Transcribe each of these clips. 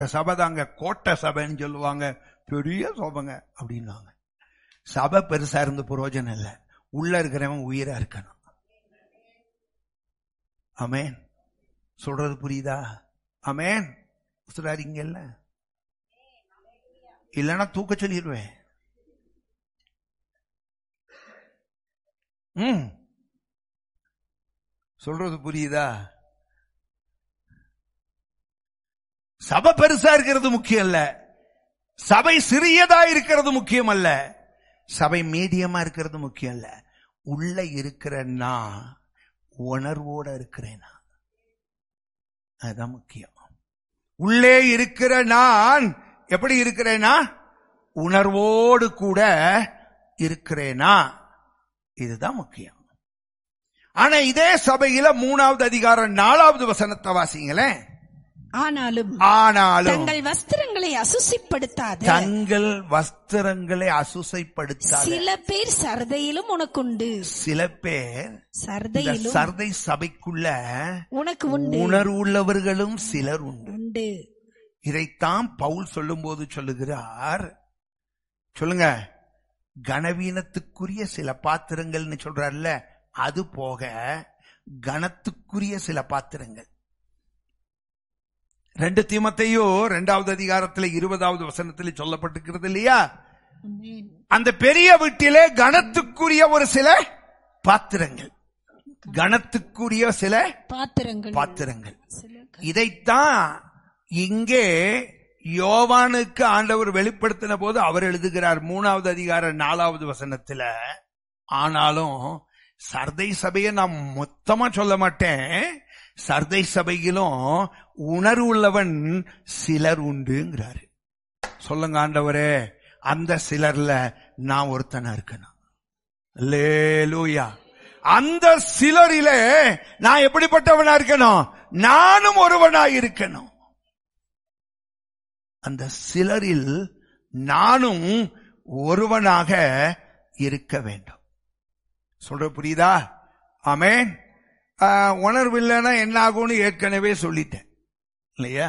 சபை தாங்க கோட்டை சபைன்னு சொல்லுவாங்க பெரிய சபைங்க அப்படின்னாங்க சபை பெருசா இருந்து பிரயோஜனம் இல்லை உள்ள இருக்கிறவன் உயிரா இருக்கணும் அமேன் சொல்றது புரியுதா அமேன் சொல்றாதீங்கல்ல இல்லைன்னா தூக்க சொல்லிடுவேன் ம் சொல்றது புரியுதா சபை பெருசா இருக்கிறது முக்கியம் இல்ல சபை சிறியதா இருக்கிறது முக்கியம் அல்ல சபை மீடியமா இருக்கிறது முக்கியம் இல்ல உள்ள இருக்கிற நான் உணர்வோட இருக்கிறேனா அதுதான் முக்கியம் உள்ளே இருக்கிற நான் எப்படி இருக்கிறேனா உணர்வோடு கூட இருக்கிறேனா இதுதான் முக்கியம் ஆனா இதே சபையில மூணாவது அதிகாரம் நாலாவது வசனத்தை வாசிங்களேன் ஆனாலும் ஆனாலும் தங்கள் வஸ்திரங்களை அசுசிப்படுத்தாத தங்கள் வஸ்திரங்களை அசுசைப்படுத்தாத சில பேர் சரதையிலும் உனக்குண்டு சில பேர் இந்த சரதையிலும் சர்தை சபைக்குள்ள உனக்கு உண்டு உணர்வுள்ளவர்களும் சிலர் உண்டு உண்டு இதைத்தான் பவுல் சொல்லும்போது சொல்லுகிறார் சொல்லுங்க கனவீனத்துக்குரிய சில பாத்திரங்கள்னு சொல்றாருல்ல அது போக கனத்துக்குரிய சில பாத்திரங்கள் ரெண்டு தீமத்தையோ ரெண்டாவது அதிகாரத்துல இருபதாவது வசனத்துல சொல்லப்பட்டிருக்கிறது இல்லையா அந்த பெரிய வீட்டிலே கனத்துக்குரிய ஒரு சில பாத்திரங்கள் கனத்துக்குரிய சில பாத்திரங்கள் பாத்திரங்கள் சில இதைத்தான் இங்கே யோவானுக்கு ஆண்டவர் வெளிப்படுத்தின போது அவர் எழுதுகிறார் மூணாவது அதிகார நாலாவது வசனத்துல ஆனாலும் சர்தை சபையை நான் மொத்தமா சொல்ல மாட்டேன் சர்தை சபையிலும் உணர்வு உள்ளவன் சிலர் உண்டுங்கிறாரு சொல்லுங்க ஆண்டவரே அந்த சிலர்ல நான் ஒருத்தனா இருக்கணும் லேலூயா அந்த சிலரிலே நான் எப்படிப்பட்டவனா இருக்கணும் நானும் ஒருவனா இருக்கணும் அந்த சிலரில் நானும் ஒருவனாக இருக்க வேண்டும் சொல்ற புரியுதா ஆமென் ஆஹ், உணர்வு இல்லைன்னா என்ன ஆகும்னு ஏற்கனவே சொல்லிட்டேன் இல்லையா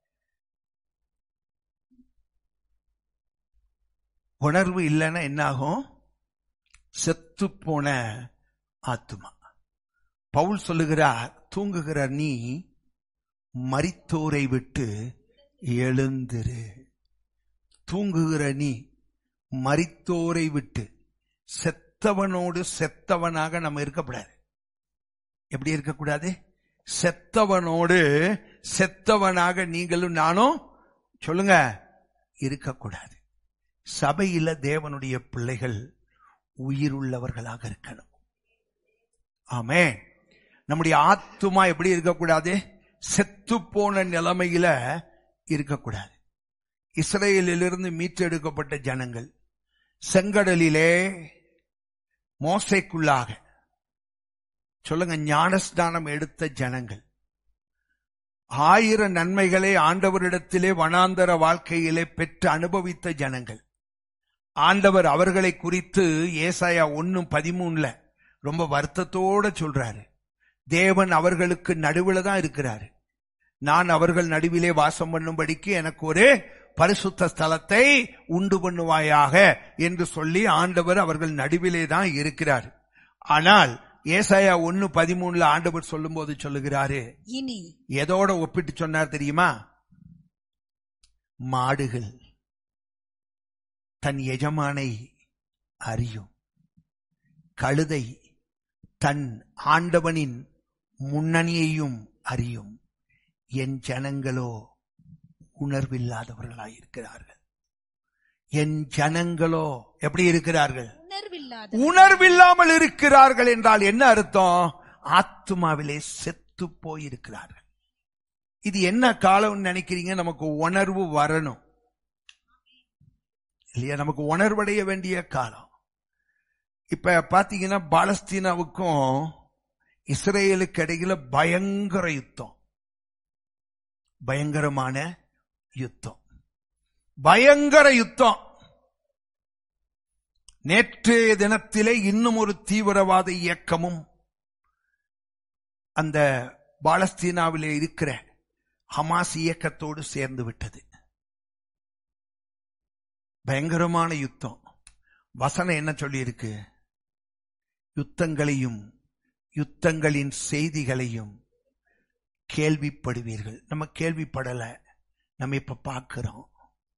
உணர்வு இல்லைன்னா என்ன ஆகும் செத்து போன ஆத்துமா பவுல் சொல்லுகிறார் தூங்குகிற நீ மரித்தோரை விட்டு எழுந்திரு தூங்குகிற நீ மரித்தோரை விட்டு செத்தவனோடு செத்தவனாக நம்ம இருக்கக்கூடாது எப்படி இருக்கக்கூடாது செத்தவனோடு செத்தவனாக நீங்களும் நானும் சொல்லுங்க இருக்கக்கூடாது சபையில தேவனுடைய பிள்ளைகள் உயிருள்ளவர்களாக இருக்கணும் ஆமே நம்முடைய ஆத்துமா எப்படி இருக்கக்கூடாது செத்து போன நிலைமையில இருக்கக்கூடாது இஸ்ரேலிலிருந்து மீட்டெடுக்கப்பட்ட ஜனங்கள் செங்கடலிலே மோசைக்குள்ளாக சொல்லுங்க ஞானஸ்தானம் எடுத்த ஜனங்கள் ஆயிரம் நன்மைகளை ஆண்டவரிடத்திலே வனாந்தர வாழ்க்கையிலே பெற்று அனுபவித்த ஜனங்கள் ஆண்டவர் அவர்களை குறித்து ஏசாயா ஒன்னும் பதிமூணுல ரொம்ப வருத்தத்தோட சொல்றாரு தேவன் அவர்களுக்கு நடுவுல தான் இருக்கிறாரு நான் அவர்கள் நடுவிலே வாசம் பண்ணும்படிக்கு எனக்கு ஒரு பரிசுத்த ஸ்தலத்தை உண்டு பண்ணுவாயாக என்று சொல்லி ஆண்டவர் அவர்கள் நடுவிலே தான் இருக்கிறார் ஆனால் ஏசாயா ஒன்னு பதிமூணுல ஆண்டவர் சொல்லும்போது சொல்லுகிறாரு இனி எதோட ஒப்பிட்டு சொன்னார் தெரியுமா மாடுகள் தன் எஜமானை அறியும் கழுதை தன் ஆண்டவனின் முன்னணியையும் அறியும் என் ஜனங்களோ உணர்வில்லாதவர்களாயிருக்கிறார்கள் என் ஜனங்களோ எப்படி இருக்கிறார்கள் உணர்வில்லாத உணர்வில்லாமல் இருக்கிறார்கள் என்றால் என்ன அர்த்தம் ஆத்மாவிலே செத்து போயிருக்கிறார்கள் இது என்ன காலம்னு நினைக்கிறீங்க நமக்கு உணர்வு வரணும் இல்லையா நமக்கு உணர்வடைய வேண்டிய காலம் இப்ப பாத்தீங்கன்னா பாலஸ்தீனாவுக்கும் இஸ்ரேலுக்கு இடையில பயங்கர யுத்தம் பயங்கரமான யுத்தம் பயங்கர யுத்தம் நேற்றைய தினத்திலே இன்னும் ஒரு தீவிரவாத இயக்கமும் அந்த பாலஸ்தீனாவிலே இருக்கிற ஹமாஸ் இயக்கத்தோடு சேர்ந்து விட்டது பயங்கரமான யுத்தம் வசனம் என்ன சொல்லியிருக்கு யுத்தங்களையும் யுத்தங்களின் செய்திகளையும் கேள்விப்படுவீர்கள் நம்ம கேள்விப்படல நம்ம இப்ப பார்க்கிறோம்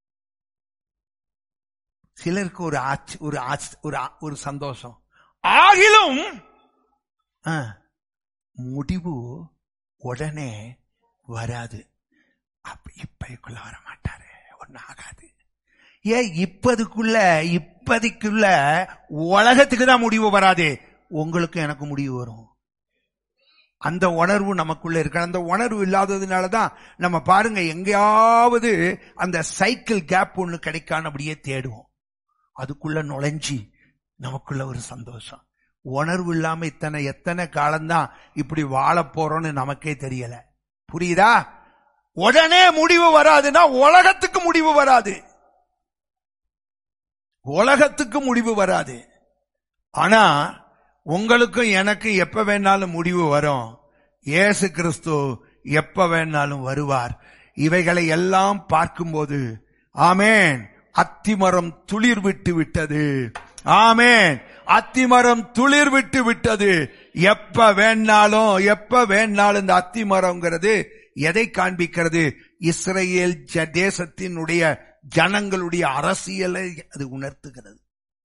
சிலருக்கு ஒரு ஆச்சு ஒரு ஆச்சு ஒரு ஆ- ஒரு சந்தோஷம் ஆகிலும் ஆ, முடிவு உடனே வராது அப்ப இப்பதுக்குள்ள வர மாட்டாரு ஒன்னும் ஆகாது ஏன் இப்பதுக்குள்ள இப்பதைக்குள்ள உலகத்துக்கு தான் முடிவு வராது உங்களுக்கும் எனக்கு முடிவு வரும் அந்த உணர்வு நமக்குள்ள இருக்கு அந்த உணர்வு இல்லாததுனால தான் நம்ம பாருங்க எங்கேயாவது அந்த சைக்கிள் கேப் ஒண்ணு கிடைக்கான்னு அப்படியே தேடுவோம் அதுக்குள்ள நுழைஞ்சி நமக்குள்ள ஒரு சந்தோஷம் உணர்வு இல்லாம இத்தனை எத்தனை காலம்தான் இப்படி வாழ போறோம்னு நமக்கே தெரியல புரியுதா உடனே முடிவு வராதுன்னா உலகத்துக்கு முடிவு வராது உலகத்துக்கு முடிவு வராது ஆனா உங்களுக்கும் எனக்கு எப்ப வேணாலும் முடிவு வரும் இயேசு கிறிஸ்து எப்ப வேணாலும் வருவார் இவைகளை எல்லாம் பார்க்கும்போது ஆமேன் அத்திமரம் துளிர் விட்டு விட்டது ஆமேன் அத்திமரம் துளிர் விட்டு விட்டது எப்ப வேணாலும் எப்ப வேணாலும் இந்த அத்திமரம்ங்கிறது எதை காண்பிக்கிறது இஸ்ரேல் ஜ- தேசத்தினுடைய ஜனங்களுடைய அரசியலை அது உணர்த்துகிறது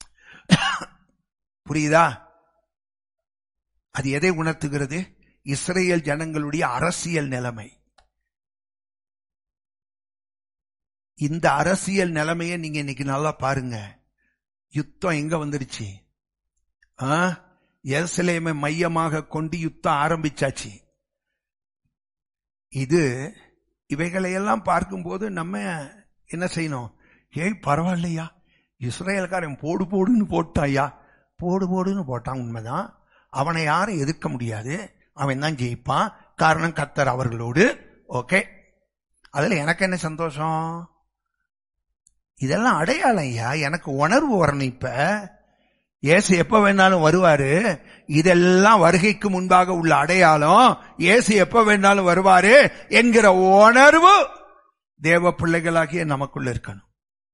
புரியுதா அது எதை உணர்த்துகிறது இஸ்ரேல் ஜனங்களுடைய அரசியல் நிலைமை இந்த அரசியல் நிலைமையை நீங்க இன்னைக்கு நல்லா பாருங்க யுத்தம் எங்க வந்துடுச்சு ஆ? எருசலேமை மையமாக கொண்டு யுத்தம் ஆரம்பிச்சாச்சு இது இவைகளையெல்லாம் பார்க்கும்போது நம்ம என்ன செய்யணும் ஏய் பரவாயில்லையா இஸ்ரேல்காரன் போடு போடுன்னு போட்டாயா போடு போடுன்னு போட்டான் உண்மைதான் அவனை யாரும் எதிர்க்க முடியாது அவன் தான் ஜெயிப்பான் காரணம் கத்தர் அவர்களோடு ஓகே அதுல எனக்கு என்ன சந்தோஷம் இதெல்லாம் அடையாளம் ஐயா எனக்கு உணர்வு வரணும் இப்ப இயேசு எப்ப வேணாலும் வருவாரு இதெல்லாம் வருகைக்கு முன்பாக உள்ள அடையாளம் இயேசு எப்ப வேணாலும் வருவாரு என்கிற உணர்வு தேவ பிள்ளைகளாகிய நமக்குள்ள இருக்கணும்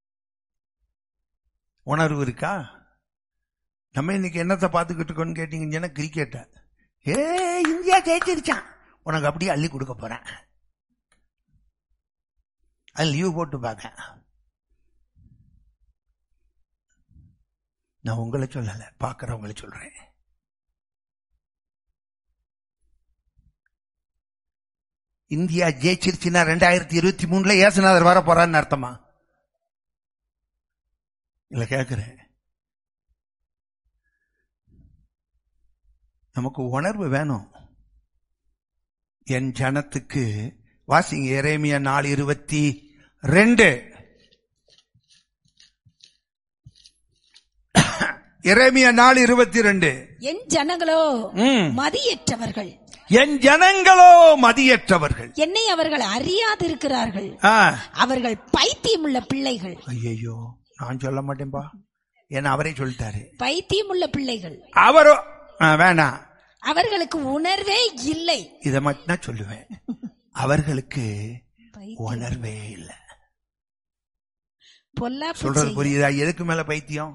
உணர்வு இருக்கா நம்ம இன்னைக்கு என்னத்தை பார்த்துக்கிட்டு இருக்கோம்னு கேட்டீங்கன்னா கிரிக்கெட்ட ஏ இந்தியா ஜெயிச்சிருச்சான் உனக்கு அப்படியே அள்ளி கொடுக்க போறேன் அது லீவ் போட்டு பார்க்க நான் உங்களை சொல்லல பார்க்கறவங்களை சொல்றேன் இந்தியா ஜெயிச்சிருச்சுன்னா ரெண்டாயிரத்தி இருபத்தி மூணுல ஏசுநாதர் வர போறான்னு அர்த்தமா இல்ல கேக்குறேன் நமக்கு உணர்வு வேணும் என் ஜனத்துக்கு வாசிங்க எரேமியா நாலு இருபத்தி ரெண்டு எரேமியா நாலு இருபத்தி ரெண்டு என் ஜனங்களோ ம். மதியற்றவர்கள் என் ஜனங்களோ மதியற்றவர்கள் என்னை அவர்கள் அறியாதிருக்கிறார்கள் ஆ அவர்கள் பைத்தியமுள்ள பிள்ளைகள் ஐயோ நான் சொல்ல மாட்டேன்பா ஏன்னா அவரே சொல்லிட்டாரு பைத்தியமுள்ள பிள்ளைகள் அவரோ ஆ, வேணாம் அவர்களுக்கு உணர்வே இல்லை இதை மட்டும் தான் சொல்லுவேன் அவர்களுக்கு பைத்தியம். உணர்வே இல்லை பொல்லாப்பு சொல்றது செய்ய. புரியுதா எதுக்கு மேல பைத்தியம்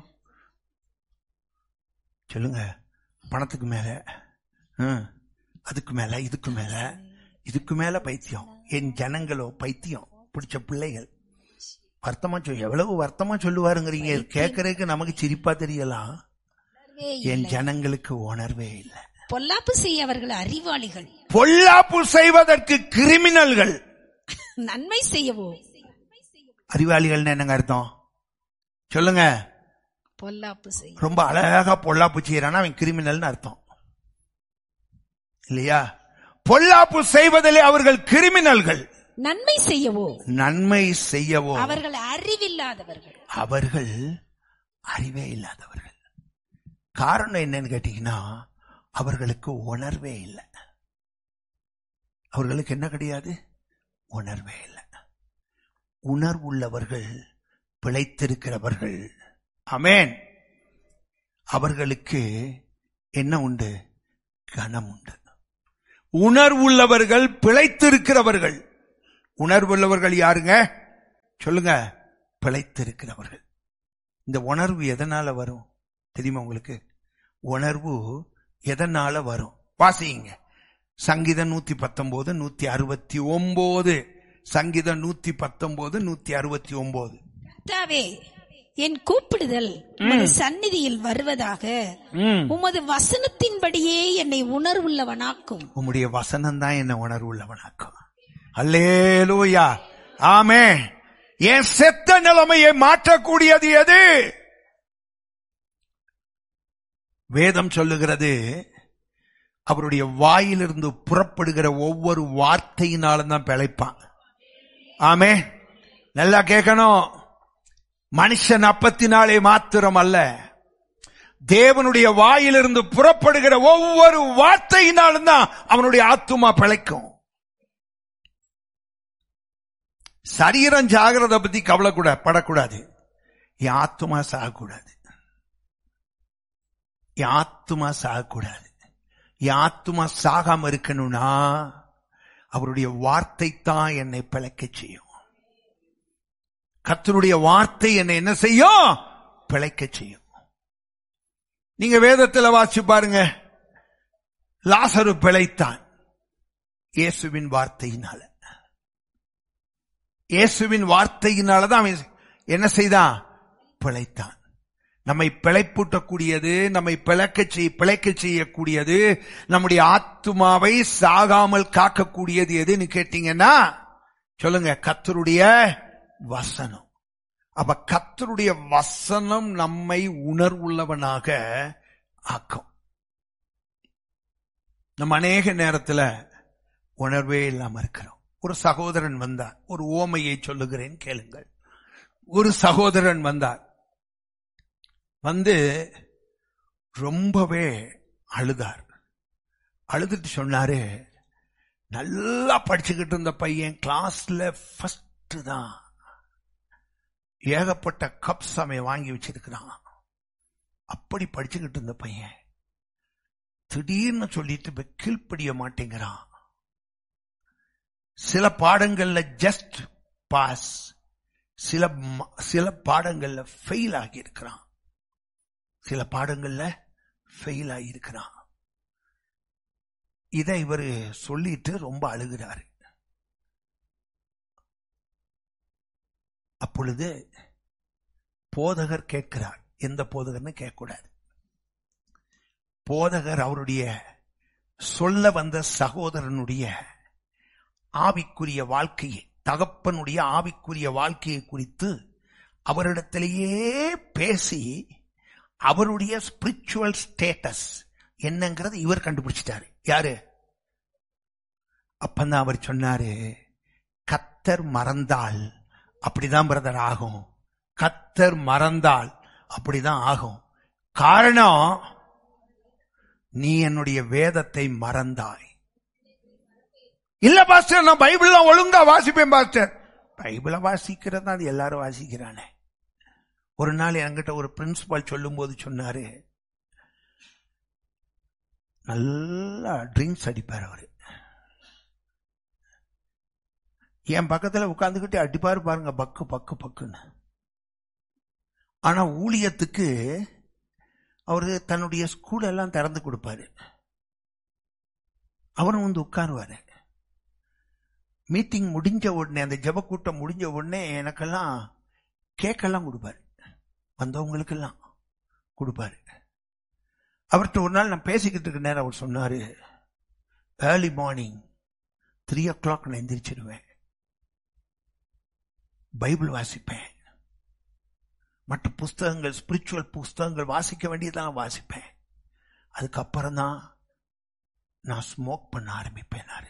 சொல்லுங்க பணத்துக்கு மேல ஹம், அதுக்கு மேல இதுக்கு மேல இதுக்கு மேல பைத்தியம் என் ஜனங்களோ பைத்தியம் பிடிச்ச பிள்ளைகள் வருத்தமா சொல் எவ்வளவு வருத்தமா சொல்லுவாருங்கிறீங்க கேட்கறதுக்கு நமக்கு சிரிப்பா தெரியலாம் உணர்வே என் இல்லை. ஜனங்களுக்கு உணர்வே இல்லை பொல்லாப்பு செய்ய அவர்கள் அறிவாளிகள் பொல்லாப்பு செய்வதற்கு கிரிமினல்கள் நன்மை செய்யவோ அறிவாளிகள்னு என்னங்க அர்த்தம் சொல்லுங்க பொல்லாப்பு செய்ய ரொம்ப அழகா பொல்லாப்பு செய்யறானா அவன் கிரிமினல்னு அர்த்தம் இல்லையா பொல்லாப்பு செய்வதிலே அவர்கள் கிரிமினல்கள் நன்மை செய்யவோ நன்மை செய்யவோ அவர்கள் அறிவில்லாதவர்கள் அவர்கள் அறிவே இல்லாதவர்கள் காரணம் என்னன்னு கேட்டீங்கன்னா அவர்களுக்கு உணர்வே இல்லை அவர்களுக்கு என்ன கிடையாது உணர்வே இல்லை உணர்வுள்ளவர்கள் பிழைத்திருக்கிறவர்கள் அமேன் அவர்களுக்கு என்ன உண்டு கனம் உண்டு உணர்வுள்ளவர்கள் பிழைத்திருக்கிறவர்கள் உணர்வுள்ளவர்கள் யாருங்க சொல்லுங்க பிழைத்திருக்கிறவர்கள் இந்த உணர்வு எதனால வரும் தெரியுமா உங்களுக்கு உணர்வு எதனால வரும் வாசிங்க சங்கீதம் நூத்தி பத்தொன்பது நூத்தி அறுபத்தி ஒன்பது சங்கீதம் நூத்தி பத்தொன்பது நூத்தி அறுபத்தி ஒன்பது கர்த்தாவே என் கூப்பிடுதல் உமது சந்நிதியில் வருவதாக ம். உமது வசனத்தின்படியே என்னை உணர்வுள்ளவனாக்கும் உம்முடைய வசனம் தான் என்ன உணர்வுள்ளவனாக்கும் அல்லேலூயா ஆமே என் செத்த நிலைமையை மாற்றக்கூடியது எது வேதம் சொல்லுகிறது அவருடைய வாயிலிருந்து புறப்படுகிற ஒவ்வொரு வார்த்தையினாலும் தான் பிழைப்பான் ஆமே நல்லா கேட்கணும் மனுஷன் அப்பத்தினாலே மாத்திரம் அல்ல தேவனுடைய வாயிலிருந்து புறப்படுகிற ஒவ்வொரு வார்த்தையினாலும் தான் அவனுடைய ஆத்துமா பிழைக்கும் சரீரம் ஜாகிறத பத்தி கவலை கூட படக்கூடாது என் ஆத்துமா சாகக்கூடாது என் ஆத்துமா சாகக்கூடாது என் ஆத்துமா சாகாம இருக்கணும்னா அவருடைய வார்த்தை தான் என்னை பிழைக்க செய்யும் கர்த்தருடைய வார்த்தை என்னை என்ன செய்யும் பிழைக்க செய்யும் நீங்க வேதத்துல வாசிச்சு பாருங்க லாசரு பிழைத்தான் இயேசுவின் வார்த்தையினால இயேசுவின் வார்த்தையினாலதான் அவன் என்ன செய்தான் பிழைத்தான் நம்மை பிழைப்பூட்டக்கூடியது நம்மை பிழைக்க செய் பிழைக்க செய்யக்கூடியது நம்முடைய ஆத்துமாவை சாகாமல் காக்கக்கூடியது எதுன்னு கேட்டீங்கன்னா சொல்லுங்க கத்தருடைய வசனம் அப்ப கத்தருடைய வசனம் நம்மை உணர்வுள்ளவனாக ஆக்கும் நம்ம அநேக நேரத்துல உணர்வே இல்லாம இருக்கிறோம் ஒரு சகோதரன் வந்தார் ஒரு ஓமையை சொல்லுகிறேன் கேளுங்கள் ஒரு சகோதரன் வந்தார் வந்து ரொம்பவே அழுதார் அழுதுட்டு சொன்னாரு நல்லா படிச்சுக்கிட்டு இருந்த பையன் கிளாஸ்ல ஃபர்ஸ்ட் தான் ஏகப்பட்ட கப் சமயம் வாங்கி வச்சிருக்கிறான் அப்படி படிச்சுக்கிட்டு இருந்த பையன் திடீர்னு சொல்லிட்டு இப்ப கீழ்ப்படிய மாட்டேங்கிறான் சில பாடங்கள்ல ஜஸ்ட் பாஸ் சில ம- சில பாடங்கள்ல ஃபெயில் ஆகி இருக்கிறான் சில பாடங்கள்ல ஃபெயில் ஆகி இருக்கிறான் இதை இவர் சொல்லிட்டு ரொம்ப அழுகிறாரு அப்பொழுது போதகர் கேட்கிறார் எந்த போதகர்னு கேட்கக்கூடாது போதகர் அவருடைய சொல்ல வந்த சகோதரனுடைய ஆவிக்குரிய வாழ்க்கையை தகப்பனுடைய ஆவிக்குரிய வாழ்க்கையை குறித்து அவரிடத்திலேயே பேசி அவருடைய ஸ்பிரிச்சுவல் ஸ்டேட்டஸ் என்னங்கிறது இவர் கண்டுபிடிச்சிட்டாரு யாரு அப்பந்தான் அவர் சொன்னாரு கத்தர் மறந்தால் அப்படிதான் பிரதர் ஆகும் கத்தர் மறந்தால் அப்படிதான் ஆகும் காரணம் நீ என்னுடைய வேதத்தை மறந்தாய் இல்ல பாஸ்டர் நான் பைபிள்லாம் ஒழுங்கா வாசிப்பேன் பாஸ்டர் பைபிளை வாசிக்கிறது அது எல்லாரும் வாசிக்கிறானே ஒரு நாள் என்கிட்ட ஒரு பிரின்சிபால் சொல்லும் போது சொன்னாரு நல்லா ட்ரிங்க்ஸ் அடிப்பார் அவரு என் பக்கத்துல உட்கார்ந்துகிட்டு அடிப்பாரு பாருங்க பக்கு பக்கு பக்குன்னு ஆனா ஊழியத்துக்கு அவரு தன்னுடைய ஸ்கூல் எல்லாம் திறந்து கொடுப்பாரு அவரும் வந்து உட்காருவாரு மீட்டிங் முடிஞ்ச உடனே அந்த ஜெப கூட்டம் முடிஞ்ச உடனே எனக்கெல்லாம் கேக்கெல்லாம் கொடுப்பாரு வந்தவங்களுக்கெல்லாம் கொடுப்பாரு அவர்கிட்ட ஒரு நாள் நான் பேசிக்கிட்டு இருக்க நேரம் அவர் சொன்னாரு early morning three o'clock நான் எந்திரிச்சிருவேன் பைபிள் வாசிப்பேன் மற்ற புஸ்தகங்கள் ஸ்பிரிச்சுவல் புஸ்தகங்கள் வாசிக்க வேண்டியதெல்லாம் வாசிப்பேன் அதுக்கப்புறம் தான் நான் ஸ்மோக் பண்ண ஆரம்பிப்பேன்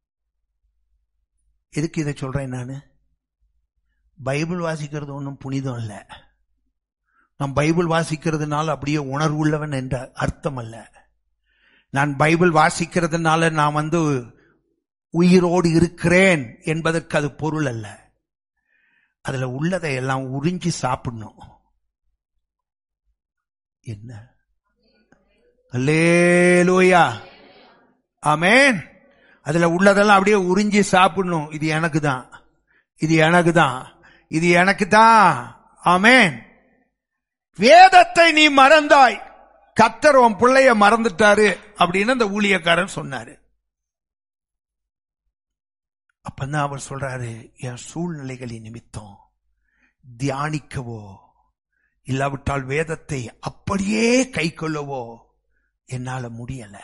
எதுக்கு இதை சொல்றேன் நான் பைபிள் வாசிக்கிறது ஒன்றும் புனிதம் இல்லை நான் பைபிள் வாசிக்கிறதுனால அப்படியே உணர்வுள்ளவன் என்ற அர்த்தம் அல்ல நான் பைபிள் வாசிக்கிறதுனால நான் வந்து உயிரோடு இருக்கிறேன் என்பதற்கு அது பொருள் அல்ல அதுல உள்ளதை எல்லாம் உறிஞ்சி சாப்பிடணும் என்ன அல்லேலூயா ஆமென் அதுல உள்ளதெல்லாம் அப்படியே உறிஞ்சி சாப்பிடணும் இது எனக்கு தான் இது எனக்கு தான் இது எனக்கு தான் ஆமேன் வேதத்தை நீ மறந்தாய் கத்தர் உன் பிள்ளைய மறந்துட்டாரு அப்படின்னு அந்த ஊழியக்காரன் சொன்னாரு அப்பதான் அவர் சொல்றாரு என் சூழ்நிலைகளின் நிமித்தம் தியானிக்கவோ இல்லாவிட்டால் வேதத்தை அப்படியே கை கொள்ளவோ என்னால முடியல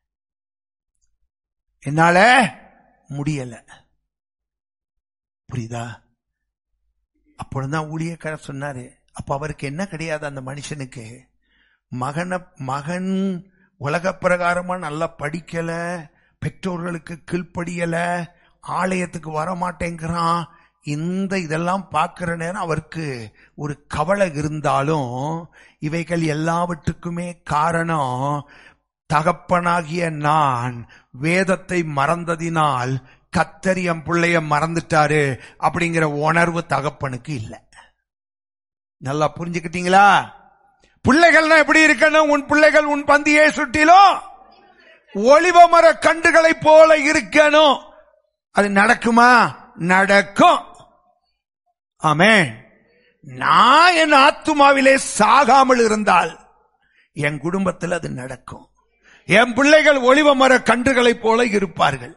என்னால முடியல புரியுதா அப்பொழுதுதான் ஊழியக்காரர் சொன்னாரு அப்ப அவருக்கு என்ன கிடையாது அந்த மனுஷனுக்கு மகன மகன் உலக பிரகாரமா நல்லா படிக்கல பெற்றோர்களுக்கு கீழ்ப்படியல ஆலயத்துக்கு வர மாட்டேங்கிறான் இந்த இதெல்லாம் பார்க்கிற நேரம் அவருக்கு ஒரு கவலை இருந்தாலும் இவைகள் எல்லாவற்றுக்குமே காரணம் தகப்பனாகிய நான் வேதத்தை மறந்ததினால் கத்தர் என் பிள்ளைய மறந்துட்டாரு அப்படிங்கிற உணர்வு தகப்பனுக்கு இல்லை நல்லா புரிஞ்சுக்கிட்டீங்களா பிள்ளைகள்னா எப்படி இருக்கணும் உன் பிள்ளைகள் உன் பந்தியை சுட்டிலும் ஒளிவ மர கண்டுகளை போல இருக்கணும் அது நடக்குமா நடக்கும் ஆமே நான் என் ஆத்துமாவிலே சாகாமல் இருந்தால் என் குடும்பத்தில் அது நடக்கும் என் பிள்ளைகள் ஒளிவ மர கன்றுகளைப் போல இருப்பார்கள்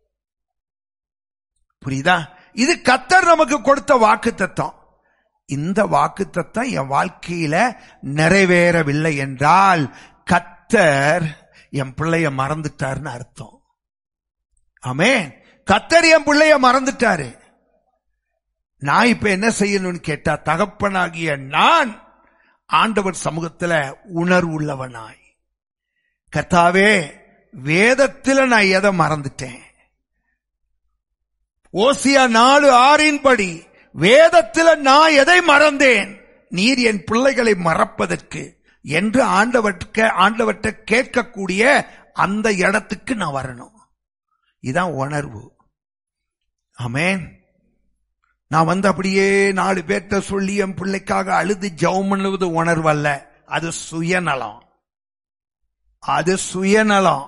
புரியுதா இது கத்தர் நமக்கு கொடுத்த வாக்கு தத்துவம் இந்த வாக்கு தத்துவம் என் வாழ்க்கையில நிறைவேறவில்லை என்றால் கத்தர் என் பிள்ளைய மறந்துட்டாருன்னு அர்த்தம் ஆமே கத்தர் என் பிள்ளைய மறந்துட்டாரு நான் இப்ப என்ன செய்யணும்னு கேட்டா தகப்பனாகிய நான் ஆண்டவர் சமூகத்துல உணர்வுள்ளவனாய் கர்த்தாவே வேதத்துல நான் எதை மறந்துட்டேன் ஓசியா நாலு ஆறின் படி வேதத்துல நான் எதை மறந்தேன் நீர் என் பிள்ளைகளை மறப்பதற்கு என்று ஆண்டவர்க்க ஆண்டவர்கிட்ட கேட்கக்கூடிய அந்த இடத்துக்கு நான் வரணும் இதான் உணர்வு ஆமேன் நான் வந்து அப்படியே நாலு பேர்த்த சொல்லி என் பிள்ளைக்காக அழுது ஜெபம் பண்ணுவது உணர்வு அல்ல அது சுயநலம் அது சுயநலம்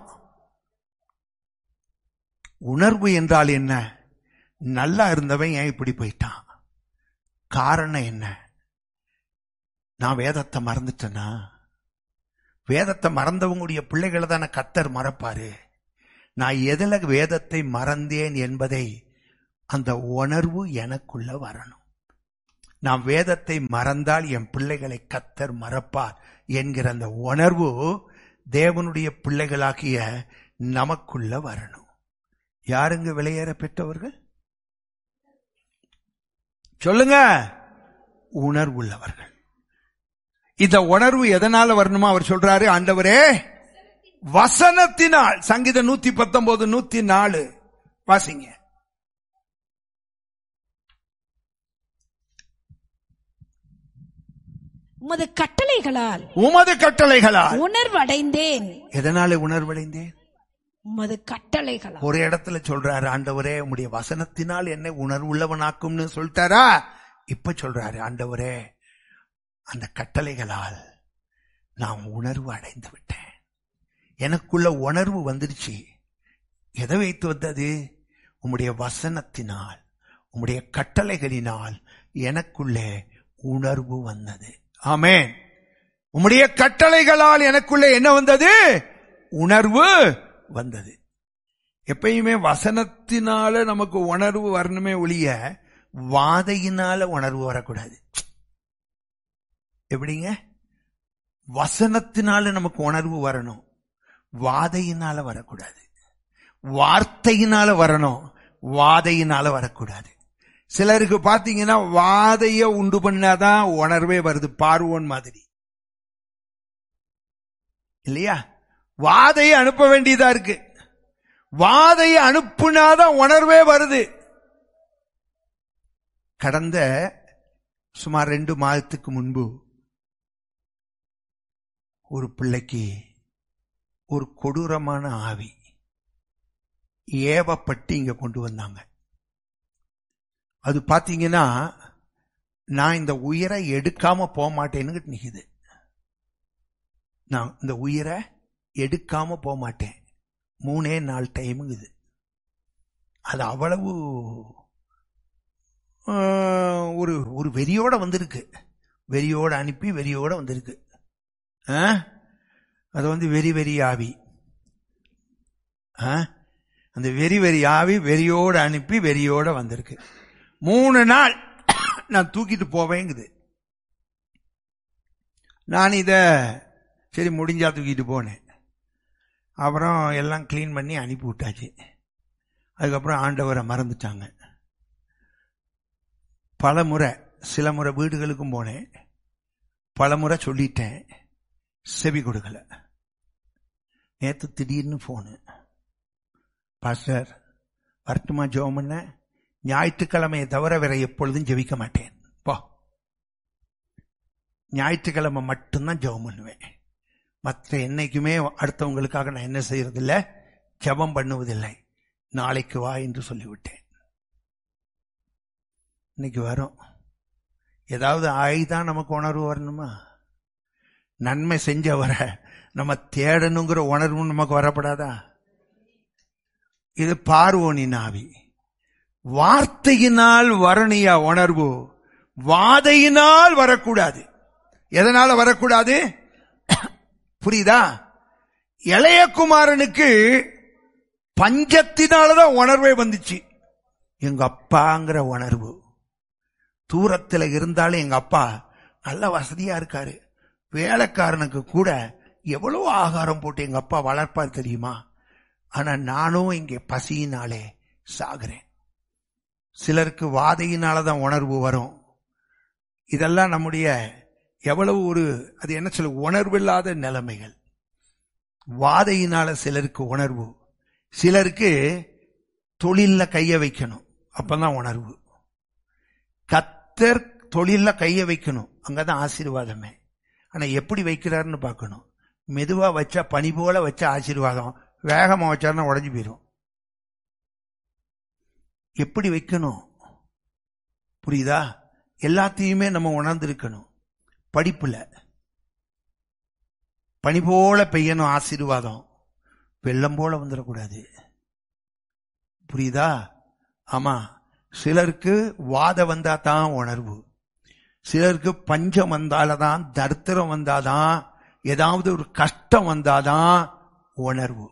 உணர்வு என்றால் என்ன நல்லா இருந்தவன் ஏன் இப்படி போயிட்டான் காரணம் என்ன நான் வேதத்தை மறந்துட்டேனா வேதத்தை மறந்தவங்களுடைய பிள்ளைகளை தானே கத்தர் மறப்பாரு நான் எதுல வேதத்தை மறந்தேன் என்பதை அந்த உணர்வு எனக்குள்ள வரணும் நான் வேதத்தை மறந்தால் என் பிள்ளைகளை கத்தர் மறப்பார் என்கிற அந்த உணர்வு தேவனுடைய பிள்ளைகளாகிய நமக்குள்ள வரணும் யாருங்க விலையேற பெற்றவர்கள் சொல்லுங்க உணர்வுள்ளவர்கள் இந்த உணர்வு எதனால வரணுமா அவர் சொல்றாரு ஆண்டவரே வசனத்தினால் சங்கீதம் நூத்தி பத்தொன்பது நூத்தி நாலு வாசிங்க உமது கட்டளைகளால் உமது கட்டளைகளால் உணர்வடைந்தேன் எதனால உணர்வடைந்தேன் உமது கட்டளைகளால் ஒரு இடத்துல சொல்றாரு ஆண்டவரே உம்முடைய வசனத்தினால் என்னை உணர்வுள்ளவனாக்கும்னு சொல்லிட்டாரா இப்ப சொல்றாரு ஆண்டவரே அந்த கட்டளைகளால் நான் உணர்வு அடைந்து விட்டேன் எனக்குள்ள உணர்வு வந்துருச்சு எதை வைத்து வந்தது உம்முடைய வசனத்தினால் உம்முடைய கட்டளைகளினால் எனக்குள்ளே உணர்வு வந்தது ஆமென் உம்முடைய கட்டளைகளால் எனக்குள்ளே என்ன வந்தது உணர்வு வந்தது எப்பயுமே வசனத்தினால நமக்கு உணர்வு வரணுமே ஒழிய வாதையினால உணர்வு வரக்கூடாது எப்படிங்க வசனத்தினால நமக்கு உணர்வு வரணும் வாதையினால வரக்கூடாது வார்த்தையினால வரணும் வாதையினால வரக்கூடாது சிலருக்கு பாத்தீங்கன்னா வாதைய உண்டு பண்ணாதான் உணர்வே வருது பார்வோன் மாதிரி இல்லையா வாதையை அனுப்ப வேண்டியதா இருக்கு வாதையை அனுப்புனாதான் உணர்வே வருது கடந்த சுமார் ரெண்டு மாதத்துக்கு முன்பு ஒரு பிள்ளைக்கு ஒரு கொடூரமான ஆவி ஏவப்பட்டு இங்க கொண்டு வந்தாங்க அது பாத்தீங்கன்னா நான் இந்த உயிரை எடுக்காம போக மாட்டேன்னு நிக்குது நான் இந்த உயிரை எடுக்காம போக மாட்டேன் மூணே நாள் டைமுங்க இது அது அவ்வளவு ஆஹ், ஒரு ஒரு வெறியோட வந்திருக்கு வெறியோட அனுப்பி வெறியோட வந்திருக்கு ஆ? அது வந்து வெறி வெறி ஆவி ஆ? அந்த வெறி வெறி ஆவி வெறியோட அனுப்பி வெறியோட வந்திருக்கு மூணு நாள் நான் தூக்கிட்டு போவேங்குது நான் இத சரி முடிஞ்சா தூக்கிட்டு போனேன் அப்புறம் எல்லாம் க்ளீன் பண்ணி அனுப்பி விட்டாச்சு அதுக்கப்புறம் ஆண்டவரை மறந்துட்டாங்க பல முறை சில முறை வீடுகளுக்கும் போனேன் பல முறை சொல்லிட்டேன் செவி கொடுக்கல நேத்து திடீர்னு போனு பாஸ்டர் வரட்டுமா ஜெபம் பண்ண ஞாயிற்றுக்கிழமையை தவிர வேற எப்பொழுதும் ஜெபிக்க மாட்டேன் போ ஞாயிற்றுக்கிழமை மட்டும்தான் ஜெபம் பண்ணுவேன் மற்ற என்னைக்குமே அடுத்தவங்களுக்காக நான் என்ன செய்யறதில்ல ஜெபம் பண்ணுவதில்லை நாளைக்கு வா என்று சொல்லிவிட்டேன் இன்னைக்கு வரும் ஏதாவது ஆயிதான் நமக்கு உணர்வு வரணுமா நன்மை செஞ்சவரை நம்ம தேடணுங்கிற உணர்வு நமக்கு வரப்படாதா இது பார்வோனின் ஆவி வார்த்தையினால் வரணியா உணர்வு வாதையினால் வரக்கூடாது எதனால வரக்கூடாது புரியுதா இளையகுமாரனுக்கு பஞ்சத்தினாலதான் உணர்வே வந்துச்சு எங்க அப்பாங்கிற உணர்வு தூரத்துல இருந்தாலும் எங்க அப்பா நல்ல வசதியா இருக்காரு வேலைக்காரனுக்கு கூட எவ்வளவு ஆகாரம் போட்டு எங்க அப்பா வளர்ப்பார் தெரியுமா ஆனா நானும் இங்கே பசியினாலே சாகுறேன் சிலருக்கு வாதையினாலதான் உணர்வு வரும் இதெல்லாம் நம்முடைய எவ்வளவு ஒரு அது என்ன சொல்ல உணர்வில்லாத நிலைமைகள் வாதையினால சிலருக்கு உணர்வு சிலருக்கு தொழில்ல கைய வைக்கணும் அப்பதான் உணர்வு கத்தர் தொழில்ல கைய வைக்கணும் அங்கதான் ஆசீர்வாதமே ஆனா எப்படி வைக்கிறாருன்னு பார்க்கணும் மெதுவா வச்சா பனி போல வச்ச ஆசீர்வாதம் வேகமா வச்சாருன்னா உடஞ்சு போயிடும் எப்படி வைக்கணும் புரியுதா எல்லாத்தையுமே நம்ம உணர்ந்திருக்கணும் படிப்புல பனி போல பெய்யணும் ஆசீர்வாதம் வெள்ளம் போல வந்துடக்கூடாது புரியுதா ஆமா சிலருக்கு வாத வந்தா தான் உணர்வு சிலருக்கு பஞ்சம் வந்தாலதான் தரித்திரம் வந்தாதான் ஏதாவது ஒரு கஷ்டம் வந்தாதான் உணர்வு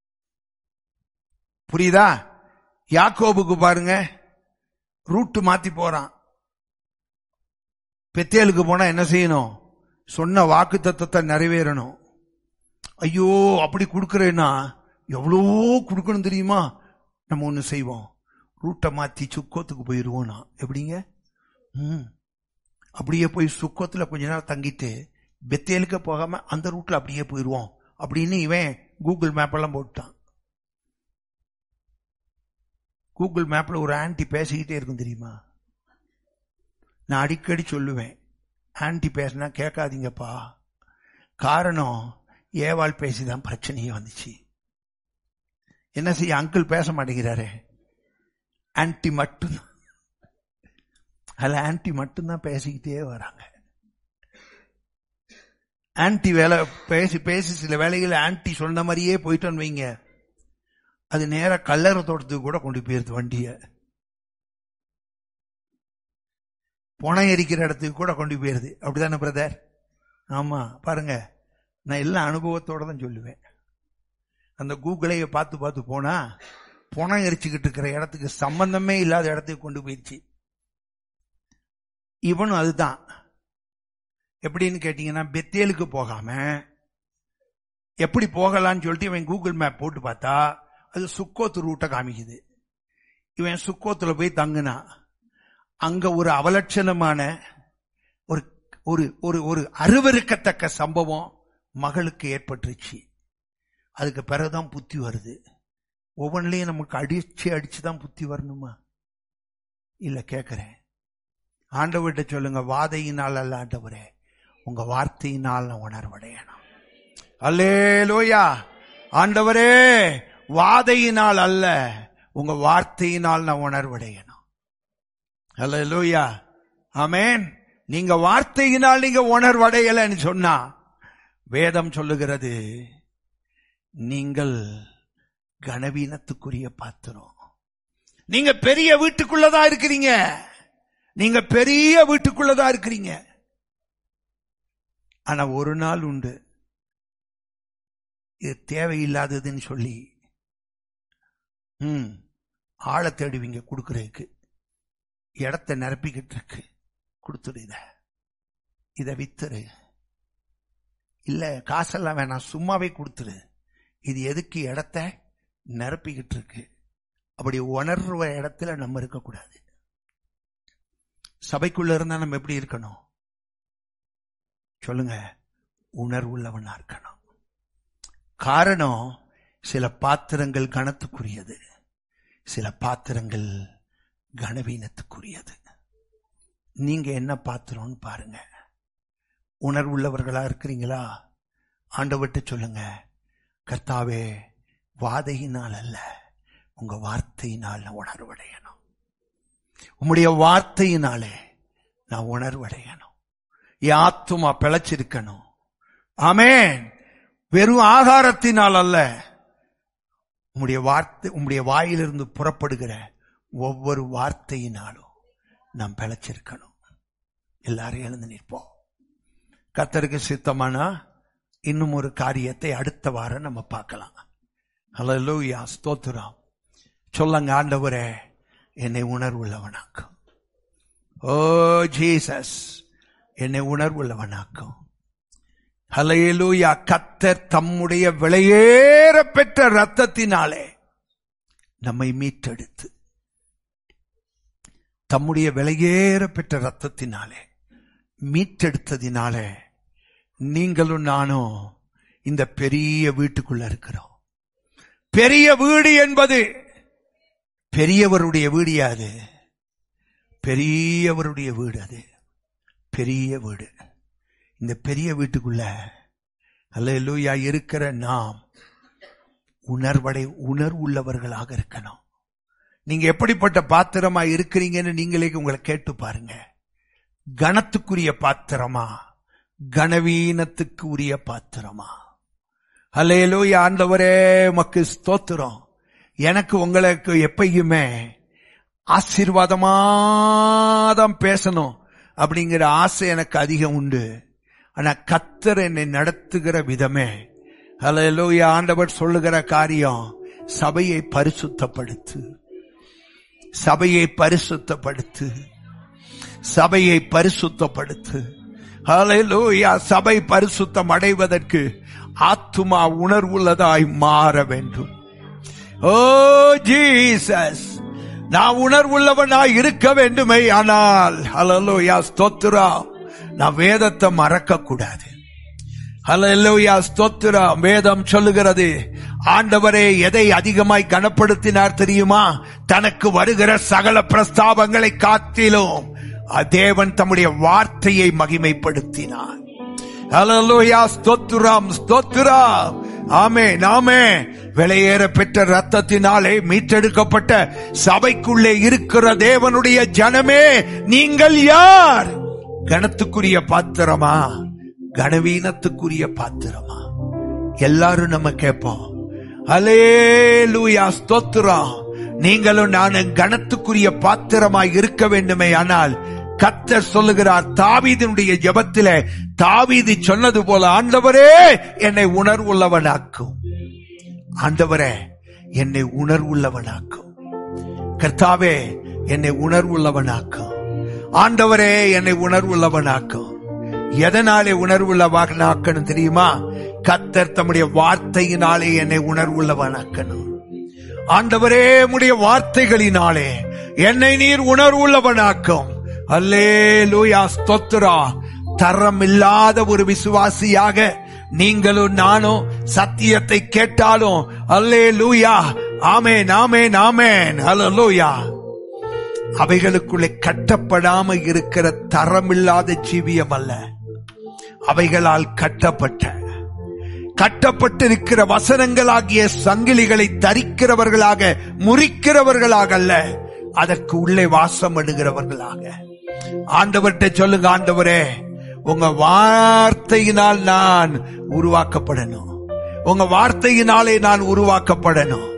புரியுதா யாக்கோபுக்கு பாருங்க ரூட்டு மாத்தி போறான் பெத்தேலுக்கு போனா என்ன செய்யணும் சொன்ன வாக்கு தத்துவத்தை நிறைவேறணும் ஐயோ அப்படி கொடுக்கறேன்னா எவ்வளோ கொடுக்கணும் தெரியுமா நம்ம ஒண்ணு செய்வோம் ரூட்டை மாத்தி சுக்கோத்துக்கு போயிருவோம் நான் எப்படிங்க ம் அப்படியே போய் சுக்கோத்துல கொஞ்ச நேரம் தங்கிட்டு பெத்தேலுக்கு போகாம அந்த ரூட்ல அப்படியே போயிருவோம் அப்படின்னு இவன் கூகுள் மேப் எல்லாம் போட்டான் கூகுள் மேப்ல ஒரு ஆன்டி பேசிக்கிட்டே இருக்கும் தெரியுமா நான் அடிக்கடி சொல்லுவேன் ஆன்டி பேசினா கேட்காதீங்கப்பா காரணம் ஏவாள் பேசிதான் பிரச்சனையே வந்துச்சு என்ன செய்ய அங்கிள் பேச மாட்டேங்கிறாரு ஆன்டி மட்டும் அதுல ஆன்டி மட்டும்தான் பேசிக்கிட்டே வராங்க ஆன்டி வேலை பேசி பேசி சில வேலைகள் ஆன்டி சொன்ன மாதிரியே போயிட்டோன்னு வைங்க அது நேரா கல்லறை தோட்டத்துக்கு கூட கொண்டு போயிருது வண்டிய புனை எரிக்கிற இடத்துக்கு கூட கொண்டு போயிருது அப்படிதானே பிரதர் ஆமா பாருங்க நான் எல்லாம் அனுபவத்தோட தான் சொல்லுவேன் அந்த கூகுளைய பார்த்து பார்த்து போனா புனம் எரிச்சுக்கிட்டு இருக்கிற இடத்துக்கு சம்பந்தமே இல்லாத இடத்துக்கு கொண்டு போயிடுச்சு இவனும் அதுதான் எப்படின்னு கேட்டீங்கன்னா பெத்தேலுக்கு போகாம எப்படி போகலான்னு சொல்லிட்டு இவன் கூகுள் மேப் போட்டு பார்த்தா அது சுக்கோத்து ரூட்டை காமிக்குது இவன் சுக்கோத்துல போய் தங்குனா அங்க ஒரு அவலட்சணமான ஒரு ஒரு ஒரு ஒரு அருவருக்கத்தக்க சம்பவம் மகளுக்கு ஏற்பட்டுருச்சு அதுக்கு பிறகுதான் புத்தி வருது ஒவ்வொன்றிலையும் நமக்கு அடிச்சு அடிச்சு தான் புத்தி வரணுமா இல்ல கேட்கிறேன் ஆண்டவர்கிட்ட சொல்லுங்க வாதையினால் அல்ல ஆண்டவரே உங்க வார்த்தையினால் நான் உணர்வடையணும் அல்லேலூயா ஆண்டவரே வாதையினால் அல்ல உங்க வார்த்தையினால் நான் உணர்வடையணும் அல்லேலூயா ஆமென் நீங்க வார்த்தையினால் நீங்க உணர்வடையலன்னு சொன்னா வேதம் சொல்லுகிறது நீங்கள் கனவீனத்துக்குரிய பாத்திரம் நீங்க பெரிய வீட்டுக்குள்ளதான் இருக்கிறீங்க நீங்க பெரிய வீட்டுக்குள்ளதான் இருக்கிறீங்க ஆனா ஒரு நாள் உண்டு இது தேவையில்லாததுன்னு சொல்லி ம் ஆளை தேடுவீங்க கொடுக்கறதுக்கு இடத்த நிரப்பிக்கிட்டு இருக்கு கொடுத்துடு இத இத வித்துரு இல்ல காசெல்லாம் வேணாம் சும்மாவே கொடுத்துரு இது எதுக்கு இடத்த நிரப்பிக்கிட்டு இருக்கு அப்படி உணர்ற இடத்துல நம்ம இருக்கக்கூடாது சபைக்குள்ள இருந்தா நம்ம எப்படி இருக்கணும் சொல்லுங்க உணர்வுள்ளவனா இருக்கணும் காரணம் சில பாத்திரங்கள் கனத்துக்குரியது சில பாத்திரங்கள் கனவீனத்துக்குரியது நீங்க என்ன பாத்திரம்னு பாருங்க உணர்வுள்ளவர்களா இருக்கிறீங்களா ஆண்டவர்கிட்ட சொல்லுங்க கர்த்தாவே வாதையினால் அல்ல உங்க வார்த்தையினால் நான் உணர்வடையணும் உம்முடைய வார்த்தையினாலே நான் உணர்வடையணும் என் ஆத்துமா பிழைச்சிருக்கணும் ஆமென் வெறும் ஆகாரத்தினால் அல்ல உம்முடைய வார்த்தை உம்முடைய வாயிலிருந்து புறப்படுகிற ஒவ்வொரு வார்த்தையினாலும் நாம் பிழைச்சிருக்கணும் எல்லாரும் எழுந்து நிற்போம் கத்தருக்கு சித்தமானா இன்னும் ஒரு காரியத்தை அடுத்த வாரம் நம்ம பார்க்கலாம் ஹalleluya ஸ்தோத்திரம் சொல்லுங்க ஆண்டவரே என்னை உணர்வுள்ளவனாக்கும் ஓ ஜீசஸ் என்னை உணர்வுள்ளவனாக்கும் ஹalleluya கத்தர் தம்முடைய விலையேற பெற்ற ரத்தத்தினாலே நம்மை மீட்டெடுத்து தம்முடைய விலையேற பெற்ற ரத்தத்தினாலே மீட்டெடுத்ததினாலே நீங்களும் நானும் இந்த பெரிய வீட்டுக்குள்ள இருக்கிறோம் பெரிய வீடு என்பது பெரியவருடைய வீடு அது பெரியவருடைய வீடு அது பெரிய வீடு இந்த பெரிய வீட்டுக்குள்ள அல்லேலூயா இருக்கிற நாம் உணர்வடை உணர்வுள்ளவர்களாக இருக்கணும் நீங்க எப்படிப்பட்ட பாத்திரமா இருக்கிறீங்கன்னு நீங்களே உங்களை கேட்டு பாருங்க கணத்துக்குரிய பாத்திரமா கனவீனத்துக்கு உரிய பாத்திரமா அல்லேலூயா ஆண்டவரே மக்கு ஸ்தோத்திரம் எனக்கு உங்களுக்கு எப்பயுமே ஆசீர்வாதமாதான் பேசணும் அப்படிங்கிற ஆசை எனக்கு அதிகம் உண்டு ஆனா கத்தர் என்னை நடத்துகிற விதமே அல்லேலூயா ஆண்டவர் சொல்லுகிற காரியம் சபையை பரிசுத்தப்படுத்து சபையை பரிசுத்தப்படுத்து சபையை பரிசுத்தப்படுத்து ஹalleluya சபை பரிசுத்தம் அடைவதற்கு ஆத்துமா உணர்வுள்ளதாய் மாற வேண்டும் ஓ ஜீசஸ் நான் உணர்வுள்ளவனாய் இருக்க வேண்டுமே ஆனால் ஹalleluya ஸ்தோத்திரா நான் வேதத்தை மறக்க கூடாது ஹalleluya ஸ்தோத்திரா வேதம் சொல்லுகிறது ஆண்டவரே எதை அதிகமாய் கனப்படுத்தினார் தெரியுமா தனக்கு வருகிற சகல பிரஸ்தாபங்களை காத்திலும் தேவன் தம்முடைய வார்த்தையை மகிமைப்படுத்தினார் ஹalleluya ஸ்தோத்திரம் ஸ்தோத்திரம் ஆமே நாமே விலையேற பெற்ற ரத்தத்தினாலே மீட்டெடுக்கப்பட்ட சபைக்குள்ளே இருக்கிற தேவனுடைய ஜனமே நீங்கள் யார் கணத்துக்குரிய பாத்திரமா கனவீனத்துக்குரிய பாத்திரமா எல்லாரும் நம்ம கேட்போம் அலேலூயா ஸ்தோத்திரம் நீங்களும் நானும் கணத்துக்குரிய பாத்திரமாய் இருக்க வேண்டுமே ஆனால் கத்தர் சொல்லுகிறார் தாவீதினுடைய ஜபத்திலே தாவீது சொன்னது போல ஆண்டவரே என்னை உணர்வுள்ளவனாக்கும் ஆண்டவரே என்னை உணர்வுள்ளவனாக்கும் கர்த்தாவே என்னை உணர்வுள்ளவனாக்கும் ஆண்டவரே என்னை உணர்வுள்ளவனாக்கும் எதனாலே உணர்வுள்ளவனாக்கணும் தெரியுமா கத்தர் தம்முடைய வார்த்தையினாலே என்னை உணர்வுள்ளவனாக்கணும் ஆண்டவரே உடைய வார்த்தைகளினாலே என்னை நீர் உணர்வுள்ளவனாக்கும் அல்லே லூயா ஸ்தோத்ரா தரம் இல்லாத ஒரு விசுவாசியாக நீங்களும் நானும் சத்தியத்தை கேட்டாலும் அல்லே லூயா ஆமேன் ஆமேன் ஆமேன் அல்ல லூயா அவைகளுக்குள்ளே கட்டப்படாம இருக்கிற தரமில்லாத ஜீவியம் அல்ல அவைகளால் கட்டப்பட்ட கட்டப்பட்டிருக்கிற வசனங்களாகிய சங்கிலிகளை தரிக்கிறவர்களாக முறிக்கிறவர்களாக அல்ல அதற்கு உள்ளே வாசம் எடுகிறவர்களாக ஆண்டவர்கிட்ட சொல்லுங்க ஆண்டவரே உங்க வார்த்தையினால் நான் உருவாக்கப்படணும் உங்க வார்த்தையினாலே நான் உருவாக்கப்படணும்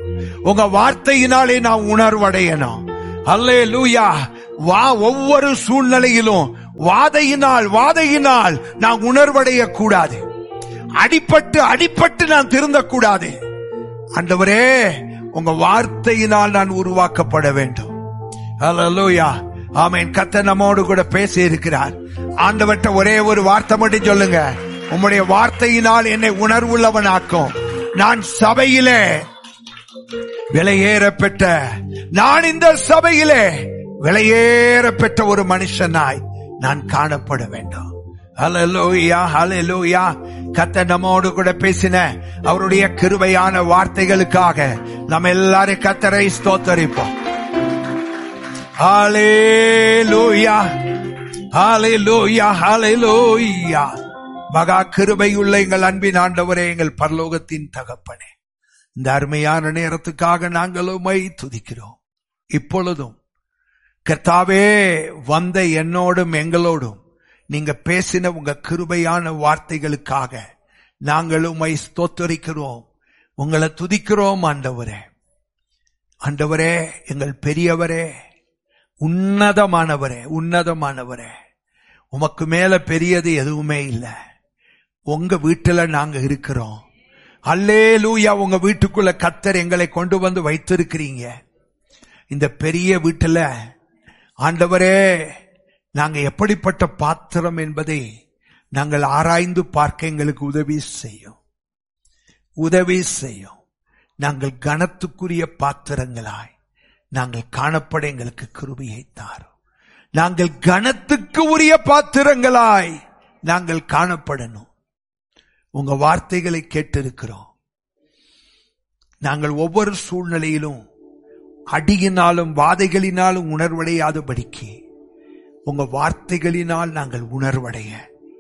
உங்க வார்த்தையினாலே நான் உணர்வடையணும் அல்லே லூயா வா ஒவ்வொரு சூழ்நிலையிலும் வாதையினால் வாதையினால் நான் உணர்வடைய கூடாது அடிபட்டு அடிபட்டு நான் திருந்தக்கூடாது ஆண்டவரே உங்க வார்த்தையினால் நான் உருவாக்கப்பட வேண்டும் அல்லேலூயா ஆமென் கத்த நம்மோடு கூட பேசி இருக்கிறார் ஆண்டவர்ட்ட ஒரே ஒரு வார்த்தை மட்டும் சொல்லுங்க உம்முடைய வார்த்தையினால் என்னை உணர்வுள்ளவனாக்கும் நான் சபையிலே விலையேற பெற்ற நான் இந்த சபையிலே விலையேற பெற்ற ஒரு மனுஷனாய் நான் காணப்பட வேண்டும் ஹalleluya ஹalleluya கத்த நம்மோடு கூட பேசின அவருடைய கிருபையான வார்த்தைகளுக்காக நம்ம எல்லாரும் கத்தரை ஸ்தோத்தரிப்போம் ஹalleluya ஹalleluya ஹalleluya மகா கிருபையுள்ள எங்கள் அன்பின் ஆண்டவரே எங்கள் பரலோகத்தின் தகப்பனே இந்த அருமையான நேரத்துக்காக நாங்கள் உமை துதிக்கிறோம் இப்பொழுதும் கர்த்தாவே வந்த என்னோடும் எங்களோடும் நீங்க பேசின உங்க கிருபையான வார்த்தைகளுக்காக நாங்கள் உமை ஸ்தோத்தரிக்கிறோம் உங்களை துதிக்கிறோம் ஆண்டவரே ஆண்டவரே எங்கள் பெரியவரே உன்னதமானவரே உன்னதமானவரே உமக்கு மேல பெரியது எதுவுமே இல்லை உங்க வீட்டுல நாங்க இருக்கிறோம் அல்லே லூயா உங்க வீட்டுக்குள்ள கத்தர் எங்களை கொண்டு வந்து வைத்திருக்கிறீங்க இந்த பெரிய வீட்டுல ஆண்டவரே நாங்க எப்படிப்பட்ட பாத்திரம் என்பதை நாங்கள் ஆராய்ந்து பார்க்க எங்களுக்கு உதவி செய்யும் உதவி செய்யும் நாங்கள் கனத்துக்குரிய பாத்திரங்களாய் நாங்கள் காணப்பட எங்களுக்கு கிருபியை தாரும் நாங்கள் கனத்துக்கு உரிய பாத்திரங்களாய் நாங்கள் காணப்படணும் உங்க வார்த்தைகளை கேட்டிருக்கிறோம் நாங்கள் ஒவ்வொரு சூழ்நிலையிலும் அடியினாலும் வாதைகளினாலும் உணர்வடையாதபடிக்கு உங்க வார்த்தைகளினால் நாங்கள் உணர்வடைய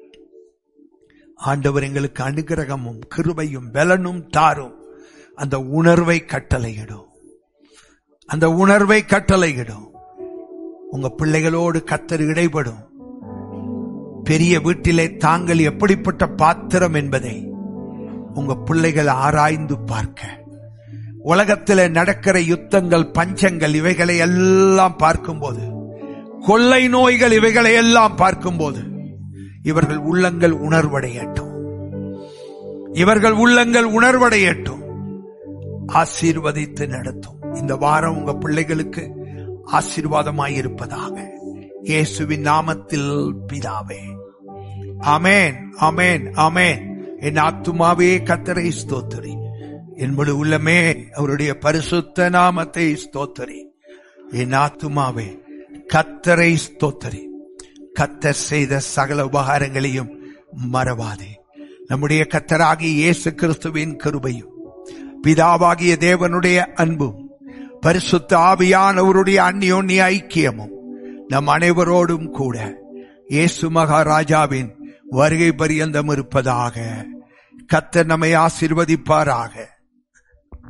ஆண்டவர் எங்களுக்கு அனுகிரகமும் கிருபையும் பலனும் தாரும் அந்த உணர்வை கட்டளையிடும் அந்த உணர்வை கட்டளையிடும் உங்க பிள்ளைகளோடு கத்தர் இடைபடும் பெரிய வீட்டிலே தாங்கள் எப்படிப்பட்ட பாத்திரம் என்பதை உங்க பிள்ளைகள் ஆராய்ந்து பார்க்க உலகத்தில் நடக்கிற யுத்தங்கள் பஞ்சங்கள் இவைகளை எல்லாம் பார்க்கும்போது கொள்ளை நோய்கள் இவைகளை எல்லாம் பார்க்கும்போது இவர்கள் உள்ளங்கள் உணர்வடையட்டும் இவர்கள் உள்ளங்கள் உணர்வடையட்டும் ஆசீர்வதித்து நடத்தும் இந்த வாரம் உங்க பிள்ளைகளுக்கு ஆசீர்வாதமாயிருப்பதாக இயேசுவின் நாமத்தில் பிதாவே அமேன் அமேன் அமேன் என் ஆத்துமாவே கத்தரை ஸ்தோத்தரி என் முழு உள்ளமே அவருடைய பரிசுத்த நாமத்தை ஸ்தோத்தரி என் ஆத்துமாவே கத்தரை ஸ்தோத்தரி கத்தர் செய்த சகல உபகாரங்களையும் மறவாதே நம்முடைய கத்தராகிய இயேசு கிறிஸ்துவின் கருபையும் பிதாவாகிய தேவனுடைய அன்பும் பரிசுத்த ஆவியானவருடைய அந்நியோன்ய ஐக்கியமும் நம் அனைவரோடும் கூட இயேசு மகாராஜாவின் வருகை பரியந்தம் இருப்பதாக கத்தர் நம்மை ஆசிர்வதிப்பாராக